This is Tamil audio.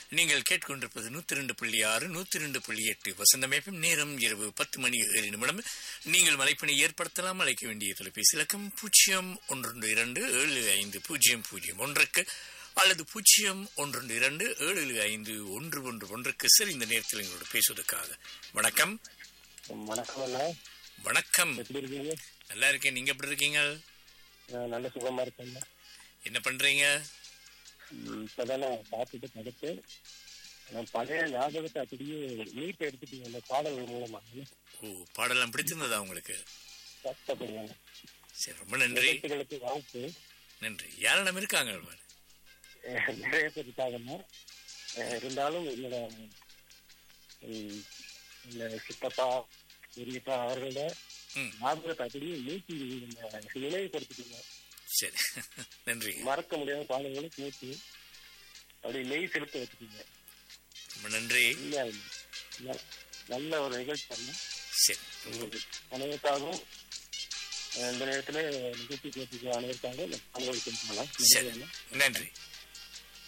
நீங்கள் கேட்கொண்டிருப்பது நூத்தி ரெண்டு புள்ளி ஆறு நூத்தி ரெண்டு புள்ளி எட்டு வசந்தமேப்பம் நேரம் இரவு பத்து மணி ஏழு நிமிடம் நீங்கள் மலைப்பணி ஏற்படுத்தலாம் அழைக்க வேண்டிய தொலைபேசி இலக்கம் பூஜ்ஜியம் ஒன்று இரண்டு ஏழு ஐந்து பூஜ்ஜியம் பூஜ்ஜியம் ஒன்றுக்கு அல்லது பூஜ்ஜியம் ஒன்று இரண்டு ஏழு ஐந்து ஒன்று ஒன்று ஒன்றுக்கு சரி இந்த நேரத்தில் எங்களோட பேசுவதற்காக வணக்கம் வணக்கம் அண்ணா வணக்கம் எப்படி இருக்கீங்க நல்லா இருக்கேன் நீங்க எப்படி இருக்கீங்க நான் நல்ல சுகமா இருக்கேன் என்ன பண்றீங்க இப்பதானே சாப்பிட்டு படுத்து நான் பழைய ஞாபகத்தை அப்படியே மீட் எடுத்துட்டீங்க அந்த பாடல்கள் மூலமா ஓ பாடலாம் பிடிச்சிருந்ததா உங்களுக்கு கஷ்டப்படுவாங்க சரி ரொம்ப நன்றி நிகழ்ச்சிகளுக்கு வாய்ப்பு நன்றி யாரெல்லாம் இருக்காங்க அஹ், நிறைய பேர் இருக்காங்கன்னா அஹ், இருந்தாலும் என்னோட உம், இந்த சித்தப்பா பெரியப்பா அவர்களோட ம். ஞாபகத்தை அப்படியே மீட்டி நினைவுபடுத்திட்டீங்க சரி நன்றி மறக்க முடியாத பாடல்களை கூட்டி அப்படியே நெய் செலுத்த வச்சுட்டீங்க ரொம்ப நன்றி இல்ல, இல்ல. நல்ல ஒரு நிகழ்ச்சி பண்ண சரி அனைவருக்காகவும் அஹ், இந்த நேரத்துல நிகழ்ச்சி கேட்டுக்கு அனைவருக்காக அனுபவிக்கலாம் சரி நன்றி